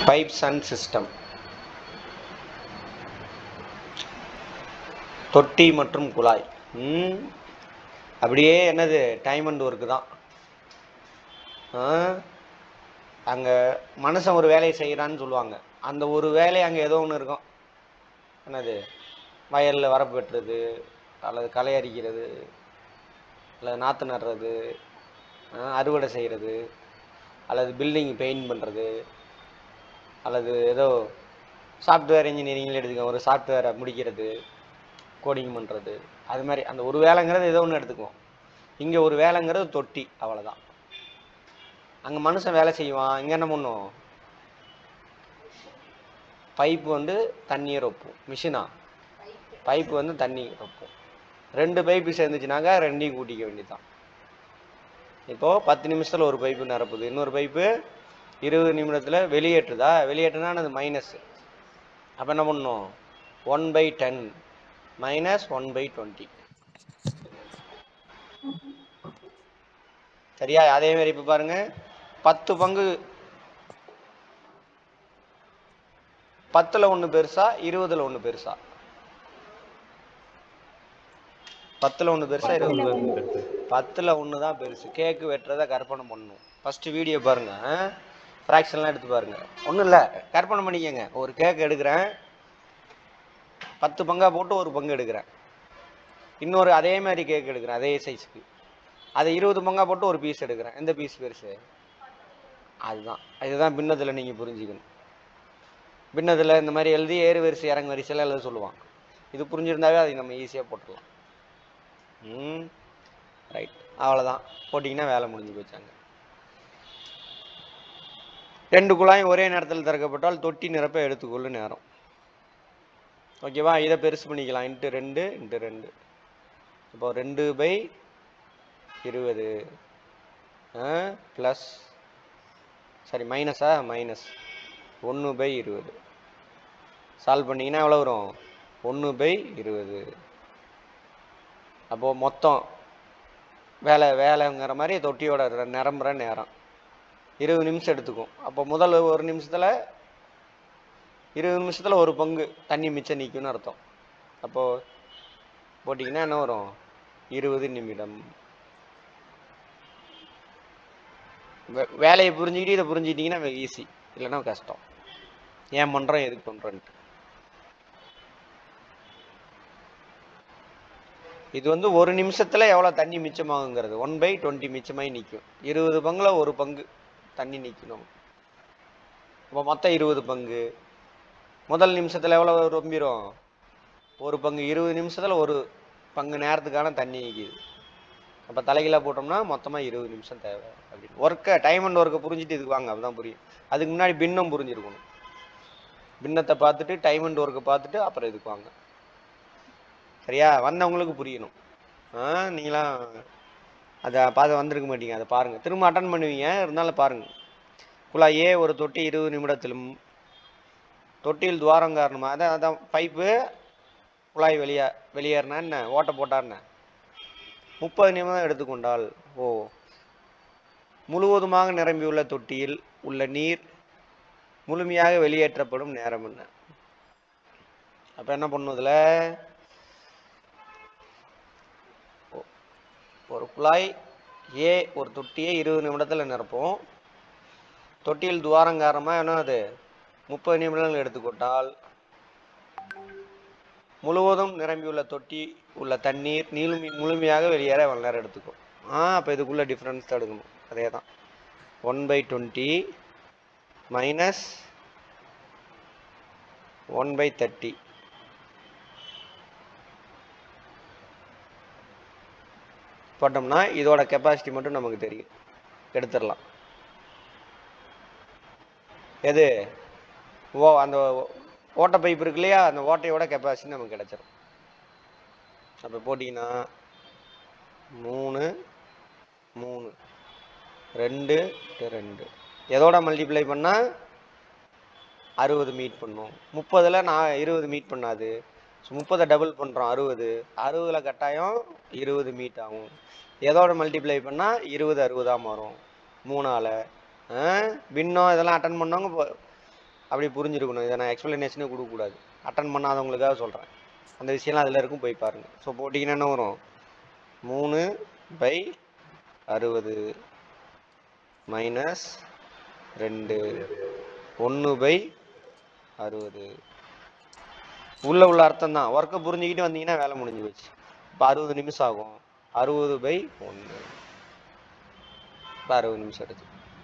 pipes and system தொட்டி மற்றும் குழாய் ம் அப்படியே என்னது டைம் அண்ட் ஒர்க்கு தான் அங்கே மனுஷன் ஒரு வேலையை செய்கிறான்னு சொல்லுவாங்க அந்த ஒரு வேலை அங்கே ஏதோ ஒன்று இருக்கும் என்னது வயலில் வரப்பு வெட்டுறது அல்லது களை அரிக்கிறது அல்லது நாற்று நடுறது ஆ, அறுவடை செய்கிறது அல்லது பில்டிங் பெயிண்ட் பண்ணுறது அல்லது ஏதோ சாஃப்ட்வேர் இன்ஜினியரிங்கில் எடுத்துக்கோங்க ஒரு சாஃப்ட்வேரை முடிக்கிறது கோடிங் பண்ணுறது அது மாதிரி அந்த ஒரு வேலைங்கிறது ஏதோ ஒன்று எடுத்துக்குவோம் இங்கே ஒரு வேலைங்கிறது தொட்டி அவ்வளோதான் அங்கே மனுஷன் வேலை செய்வான் இங்கே என்ன பண்ணும் பைப்பு வந்து தண்ணியை ரொப்பும் மிஷினா பைப்பு வந்து தண்ணி ரொப்பும் ரெண்டு பைப்பு சேர்ந்துச்சுனாக்கா ரெண்டையும் கூட்டிக்க வேண்டியதுதான் இப்போ பத்து நிமிஷத்துல ஒரு பைப்பு நிரப்புது இன்னொரு பைப்பு இருபது நிமிடத்துல வெளியேற்றுதா வெளியேற்றுனா அது மைனஸ் அப்போ என்ன பண்ணணும் one by ten minus one by twenty சரியா அதே மாதிரி இப்போ பாருங்க பத்து பங்கு பத்துல ஒன்று பெருசா இருபதுல ஒன்று பெருசா பத்துல ஒன்று பெருசா இருபதுல ஒன்று பெருசு பத்துல ஒன்று தான் பெருசு கேக்கு வெட்டுறத கற்பனை பண்ணணும் ஃபர்ஸ்ட் வீடியோ பாருங்க ஃப்ராக்ஷன்லாம் எடுத்து பாருங்க ஒன்றும் இல்லை கற்பனை பண்ணிக்கங்க ஒரு கேக் எடுக்கிறேன் பத்து பங்கா போட்டு ஒரு பங்கு எடுக்கிறேன் இன்னொரு அதே மாதிரி கேக் எடுக்கிறேன் அதே சைஸ்க்கு அதை இருபது பங்கா போட்டு ஒரு பீஸ் எடுக்கிறேன் எந்த பீஸ் பெருசு அதுதான் இதுதான் பின்னத்தில் நீங்கள் புரிஞ்சுக்கணும் பின்னத்தில் இந்த மாதிரி எழுதி ஏறு வரிசை இறங்கு வரிசையில் எழுத சொல்லுவான் இது புரிஞ்சிருந்தாவே அதை நம்ம ஈஸியாக போட்டுடலாம் ம் ரைட் அவ்வளோதான் போட்டிங்கன்னா வேலை முடிஞ்சு போச்சாங்க ரெண்டு குழாயும் ஒரே நேரத்தில் திறக்கப்பட்டால் தொட்டி நிரப்ப எடுத்துக்கொள்ளும் நேரம் ஓகேவா இதை பெருசு பண்ணிக்கலாம் இன்ட்டு ரெண்டு இன்ட்டு ரெண்டு இப்போ ரெண்டு பை இருபது ப்ளஸ் சரி மைனஸா மைனஸ் ஒன்று பை இருபது சால்வ் பண்ணிங்கன்னா எவ்வளோ வரும் ஒன்று பை இருபது அப்போது மொத்தம் வேலை வேலைங்கிற மாதிரி தொட்டியோட ர- நிரம்புற நேரம் இருபது நிமிஷம் எடுத்துக்கும் அப்போ முதல் ஒரு நிமிஷத்தில் இருபது நிமிஷத்தில் ஒரு பங்கு தண்ணி மிச்சம் நிற்கும்னு அர்த்தம் அப்போது போட்டிங்கன்னா என்ன வரும் இருபது நிமிடம் வே- வேலையை புரிஞ்சுக்கிட்டு இதை புரிஞ்சுக்கிட்டிங்கன்னா ஈஸி இல்லைன்னா கஷ்டம் ஏன் பண்ணுறோம் எதுக்கு பண்ணுறோன்ட்டு இது வந்து ஒரு நிமிஷத்துல எவ்வளவு தண்ணி மிச்சமாகுங்கிறது ஒன் பை டுவெண்ட்டி மிச்சமாகி நிற்கும் இருபது பங்குல ஒரு பங்கு தண்ணி நிற்கணும் இப்போ மொத்தம் இருபது பங்கு முதல் நிமிஷத்துல எவ்வளவு ரொம்பிரும் ஒரு பங்கு இருபது நிமிஷத்துல ஒரு பங்கு நேரத்துக்கான தண்ணி நிற்கிது அப்போ தலைகீழாக போட்டோம்னா மொத்தமாக இருபது நிமிஷம் தேவை அப்படின்னு ஒர்க்கை டைம் அண்ட் ஒர்க்கை புரிஞ்சுட்டு இதுக்கு வாங்க அப்பதான் புரியும் அதுக்கு முன்னாடி பின்னம் புரிஞ்சிருக்கணும் பின்னத்தை பார்த்துட்டு டைம் அண்ட் ஒர்க்கை பார்த்துட்டு அப்புறம் இதுக்கு வாங்க சரியா வந்தவங்களுக்கு புரியணும் ஆ நீங்களாம் அதை பார்த்து வந்திருக்க மாட்டீங்க அதை பாருங்கள் திரும்ப அட்டன் பண்ணுவீங்க இருந்தாலும் பாருங்கள் குழாய் ஏ ஒரு தொட்டி இருபது நிமிடத்திலும் தொட்டியில் துவாரம் காரணமாக அதான் அதான் பைப்பு குழாய் வெளியே வெளியேறினா என்ன ஓட்டை போட்டா என்ன முப்பது நிமிடம் எடுத்துக்கொண்டால் ஓ முழுவதுமாக நிரம்பியுள்ள தொட்டியில் உள்ள நீர் முழுமையாக வெளியேற்றப்படும் நேரம் என்ன அப்போ என்ன பண்ணுவதுல ஒரு குழாய் ஏ ஒரு தொட்டியை இருபது நிமிடத்தில் நிரப்போம் தொட்டியில் துவாரம் காரணமாக என்ன அது முப்பது நிமிடங்கள் எடுத்துக்கொண்டால் முழுவதும் நிரம்பியுள்ள தொட்டி உள்ள தண்ணீர் நீளுமி முழுமையாக வெளியேற எவ்வளோ நேரம் எடுத்துக்கும் ஆ அப்போ இதுக்குள்ள டிஃப்ரென்ஸ் தான் எடுக்கணும் அதே தான் one by twenty minus one by thirty போட்டோம்னா இதோட கெப்பாசிட்டி மட்டும் நமக்கு தெரியும் எடுத்துடலாம் எது ஓ அந்த ஓட்டை பைப் இருக்கு இல்லையா அந்த ஓட்டையோட கெப்பாசிட்டி நமக்கு கிடைச்சிரும் அப்போ போட்டிங்கன்னா மூணு மூணு ரெண்டு ரெண்டு எதோட மல்டிப்ளை பண்ணால் அறுபது மீட் பண்ணும் முப்பதில் நான் இருபது மீட் பண்ணாது ஸோ முப்பதை டபுள் பண்ணுறோம் அறுபது அறுபதில் கட்டாயம் இருபது மீட் ஆகும் எதோட மல்டிப்ளை பண்ணால் இருபது அறுபதாக மாறும் மூணால் பின்னம் இதெல்லாம் அட்டன் பண்ணவங்க இப்போ அப்படி புரிஞ்சிருக்கணும் இதை நான் எக்ஸ்பிளனேஷனே கொடுக்கக்கூடாது அட்டன் பண்ணாதவங்களுக்காக சொல்கிறேன் அந்த விஷயம்லாம் அதில் இருக்கும் போய் பாருங்கள் ஸோ போட்டிங்கன்னா என்ன வரும் மூணு பை அறுபது மைனஸ் ரெண்டு ஒன்று பை அறுபது உள்ள உள்ள அர்த்தம் தான் ஒர்க்கை புரிஞ்சுக்கிட்டு வந்தீங்கன்னா வேலை முடிஞ்சு போச்சு இப்போ அறுபது நிமிஷம் ஆகும் அறுபது பை ஒன்று இப்போ அறுபது நிமிஷம் எடுத்து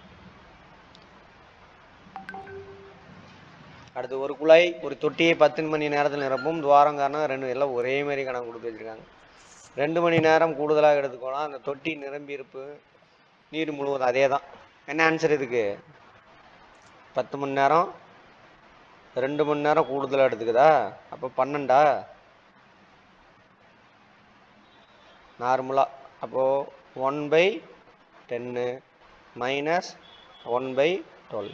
அடுத்து ஒரு குழாய் ஒரு தொட்டியை பத்து மணி நேரத்தில் நிரப்பும் துவாரம் காரணம் ரெண்டு எல்லாம் ஒரே மாதிரி கணக்கு கொடுத்து வச்சிருக்காங்க ரெண்டு மணி நேரம் கூடுதலாக எடுத்துக்கோனா அந்த தொட்டி நிரம்பி இருப்பு நீர் முழுவதும் அதே தான் என்ன ஆன்சர் இதுக்கு பத்து மணி நேரம் ரெண்டு மணி நேரம் கூடுதலாக எடுத்துக்குதா அப்போ பன்னெண்டா நார்மலாக அப்போது ஒன் பை டென்னு மைனஸ் ஒன் பை டுவெல்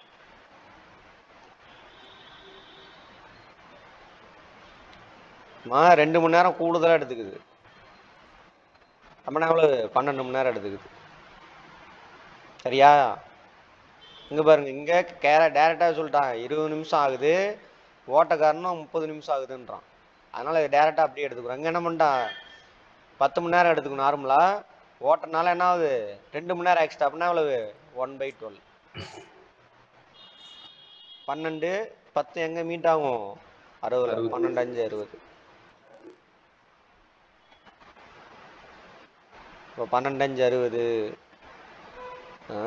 மா ரெண்டு மணி நேரம் கூடுதலாக எடுத்துக்குது அப்படின்னா எவ்வளவு பன்னெண்டு மணி நேரம் எடுத்துக்குது சரியா இங்க பாருங்க இங்க கேர டேரெக்டாக சொல்லிட்டான் இருபது நிமிஷம் ஆகுது ஓட்டக்காரனும் முப்பது நிமிஷம் ஆகுதுன்றான் அதனால டேரெக்டாக அப்படியே எடுத்துக்கிறோம் இங்க என்ன பண்ணிட்டான் பத்து மணி நேரம் எடுத்துக்கணும் நார்மலா ஓட்டனால என்ன ஆகுது ரெண்டு மணி நேரம் எக்ஸ்ட்ரா அப்படின்னா எவ்வளவு ஒன் பை டுவெல் பன்னெண்டு பத்து எங்க மீட் ஆகும் அறுபது அறுபது. பன்னெண்டு அஞ்சு அறுபது இப்போ பன்னெண்டு அஞ்சு அறுபது ஆ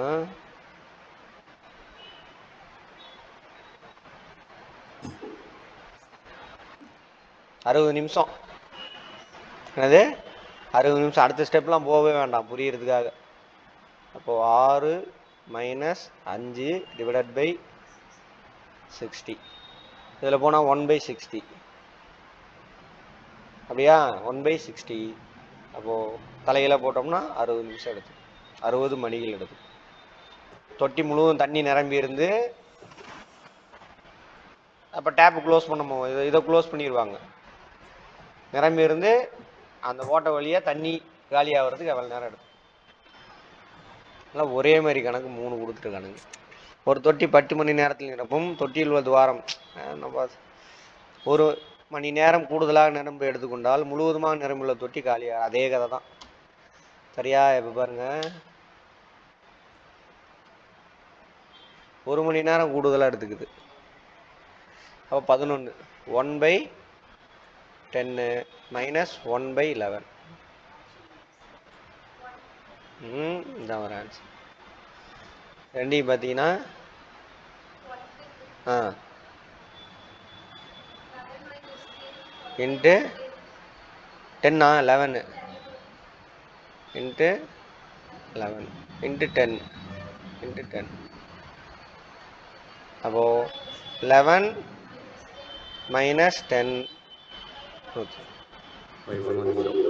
அறுபது நிமிஷம் என்னது அறுபது நிமிஷம் அடுத்த ஸ்டெப்லாம் போகவே வேண்டாம் புரியறதுக்காக அப்போ ஆறு மைனஸ் அஞ்சு டிவைடட் பை சிக்ஸ்டி இதில் போனால் ஒன் பை சிக்ஸ்டி அப்படியா ஒன் பை சிக்ஸ்டி அப்போது தலையில போட்டோம்னா அறுபது நிமிஷம் எடுத்து அறுபது மணிகள் எடுத்து தொட்டி முழுவதும் தண்ணி நிரம்பி இருந்து அப்போ டேப்பு க்ளோஸ் பண்ணமோ இதை இதை க்ளோஸ் பண்ணிடுவாங்க நிரம்பி இருந்து அந்த ஓட்டை வழியாக தண்ணி காலி ஆகிறதுக்கு எவ்வளோ நேரம் எடுக்கும் எல்லாம் ஒரே மாதிரி கணக்கு மூணு கொடுத்துருக்கானுங்க ஒரு தொட்டி பத்து மணி நேரத்தில் நிரப்பும் தொட்டியில் உள்ள துவாரம் அஹ் நம்ம ஒரு மணி நேரம் கூடுதலாக நிரம்பு எடுத்துக்கொண்டால் முழுவதுமாக நிரம்புள்ள தொட்டி காலியாக அதே கதை தான் சரியா இப்போ பாருங்க ஒரு மணி நேரம் கூடுதலாக எடுத்துக்குது அப்போ பதினொன்று ஒன் பை டென்னு மைனஸ் ஒன் பை லெவன் ம் இதான் ஒரு ஆன்சர் ரெண்டையும் பார்த்தீங்கன்னா ஆ இன்ட்டு டென்னா eleven into eleven into ten into ten அப்போது eleven minus ten okay five one one zero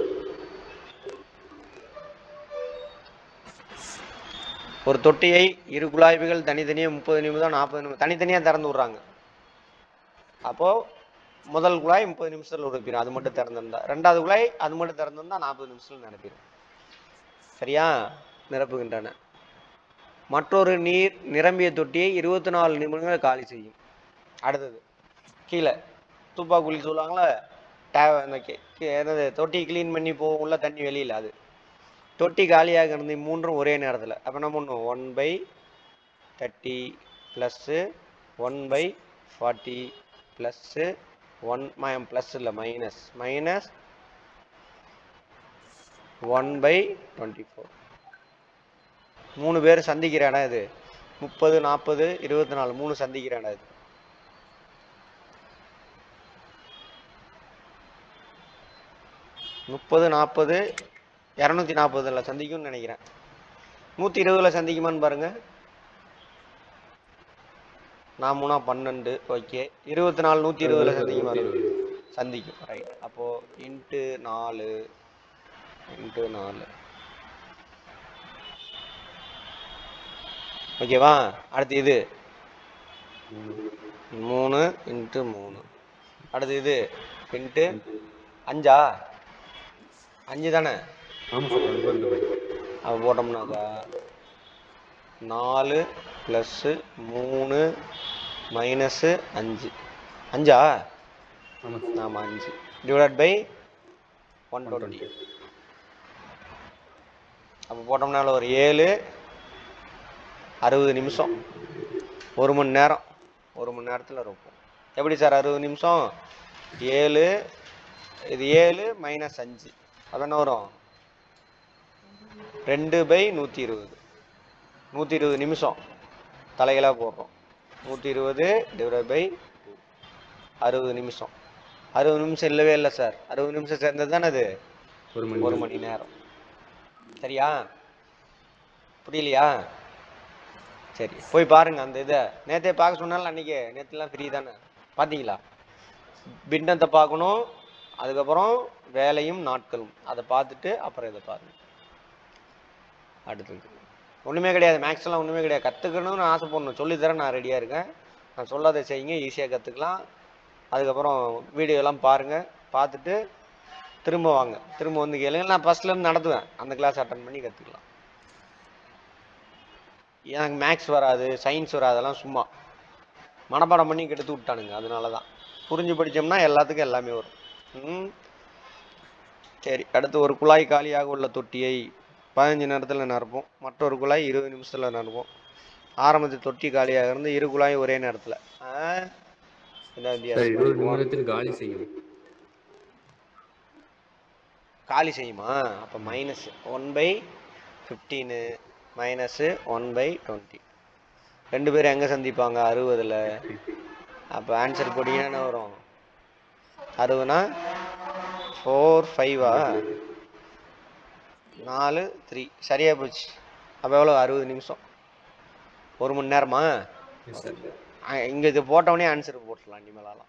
ஒரு தொட்டியை இரு குழாய்கள் தனித்தனியாக முப்பது நிமிடம் நாற்பது நிமிடம் தனித்தனியாக திறந்து விட்றாங்க அப்போது முதல் குழாய் முப்பது நிமிஷத்தில் உடுப்பிடும் அது மட்டும் திறந்திருந்தா ரெண்டாவது குழாய் அது மட்டும் திறந்திருந்தா நாற்பது நிமிஷத்தில் நிரப்பிடும் சரியா நிரப்புகின்றன மற்றொரு நீர் நிரம்பிய தொட்டியை இருபத்தி நாலு நிமிடங்கள் காலி செய்யும் அடுத்தது கீழே துப்பாக்குழி சொல்லுவாங்களே டே அந்த கே- கே- என்னது தொட்டி க்ளீன் பண்ணி போ உள்ள தண்ணி வெளியில் அது தொட்டி காலியாக இருந்து மூன்றும் ஒரே நேரத்தில் அப்போ என்ன பண்ணுவோம் one by thirty plus one by forty plus one ம ப்ளஸ் இல்லை minus minus one by twenty four மூணு பேர் சந்திக்கிற இடம் இது முப்பது நாற்பது இருபத்தி நாலு மூணு சந்திக்கிற இடம் இது முப்பது நாற்பது இரநூத்தி நாற்பதுல சந்திக்கும்னு நினைக்கிறேன் நூற்றி இருபதுல சந்திக்குமான்னு பாருங்க நான் மூணா பன்னெண்டு ஓகே இருபத்தி நாலு நூற்றி இருபதுல சந்திக்குமா சந்திக்கும் ரைட் அப்போ இன்ட்டு நாலு இன்ட்டு நாலு ஓகேவா அடுத்து இது மூணு இன்ட்டு மூணு அடுத்து இது இன்ட்டு அஞ்சா அஞ்சு தானே ஆமாம் சார் அது வந்து அப்போ போட்டோம்னாக்கா நாலு ப்ளஸ்ஸு மூணு மைனஸு அஞ்சு அஞ்சா ஆமாம் சார் ஆமாம் அஞ்சு divide by one one twenty twenty அப்போ போட்டோம்னால ஒரு ஏழு அறுபது நிமிஷம் ஒரு மணி நேரம் ஒரு மணி நேரத்தில் இருக்கும் எப்படி சார் அறுபது நிமிஷம் ஏழு இது ஏழு மைனஸ் அஞ்சு அப்போ என்ன வரும் ரெண்டு பை நூற்றி இருபது நூற்றி இருபது நிமிஷம் தலைகளாக போடுறோம் நூற்றி இருபது டிவைட் பை அறுபது நிமிஷம் அறுபது நிமிஷம் இல்லவே இல்லை சார் அறுபது நிமிஷம் சேர்ந்தது தானே அது ஒரு மணி ஒரு நேரம். மணி நேரம் சரியா புரியலையா சரி போய் பாருங்க அந்த இதை நேத்தே பார்க்க சொன்னாலும் அன்னைக்கு நேற்றுலாம் ஃப்ரீ தானே பார்த்தீங்களா பின்னத்தை பார்க்கணும் அதுக்கப்புறம் வேலையும் நாட்களும் அதை பார்த்துட்டு அப்புறம் இதை பாருங்க அடுத்தது ஒன்றுமே கிடையாது மேக்ஸ் எல்லாம் ஒன்றுமே கிடையாது கற்றுக்கணும்னு ஆசைப்படணும் சொல்லித்தரேன் நான் ரெடியாக இருக்கேன் நான் சொல்லாத செய்யுங்க ஈஸியாக கற்றுக்கலாம் அதுக்கப்புறம் வீடியோலாம் பாருங்கள் பார்த்துட்டு திரும்ப வாங்க திரும்ப வந்து கேளுங்க நான் ஃபர்ஸ்ட்லேருந்து நடத்துவேன் அந்த கிளாஸ் அட்டன் பண்ணி கற்றுக்கலாம் எனக்கு மேக்ஸ் வராது சயின்ஸ் வராது அதெல்லாம் சும்மா மனப்பாடம் பண்ணி கெடுத்து விட்டானுங்க அதனால தான் புரிஞ்சு படித்தோம்னா எல்லாத்துக்கும் எல்லாமே வரும் ம் சரி அடுத்து ஒரு குழாய் காலியாக உள்ள தொட்டியை பதினஞ்சு நேரத்தில் நிரப்போம் மற்றொரு குழாய் இருபது நிமிஷத்தில் நிரப்போம் ஆரம்பத்தில் தொட்டி காலியாக இருந்து இரு குழாய் ஒரே நேரத்தில் என்ன சார் வித்தியாசம் இருபது நிமிடத்தில் காலி செய்யும் காலி செய்யுமா அப்போ minus one by fifteen minus one by twenty ரெண்டு பேரும் எங்கே சந்திப்பாங்க அறுபதில் அப்போ ஆன்சர் போட்டிங்கன்னா என்ன வரும் அறுபதுனா ஃபோர் ஃபைவா நாலு த்ரீ சரியா போச்சு அப்போ எவ்வளோ அறுபது நிமிஷம் ஒரு மணி நேரமா எஸ் சார் இங்கே இது போட்டவொடனே ஆன்சர் போட்டுடலாம் இனிமேலாம்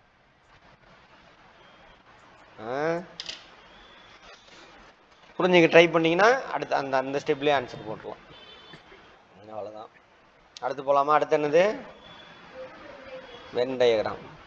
ஆ புரிஞ்சுக்க ட்ரை பண்ணீங்கன்னா அடுத்து அந்த அந்த ஸ்டெப்லேயே ஆன்சர் போட்டுடலாம் அவ்வளோதான் அடுத்து போகலாமா அடுத்து என்னது வென் டயக்ராம்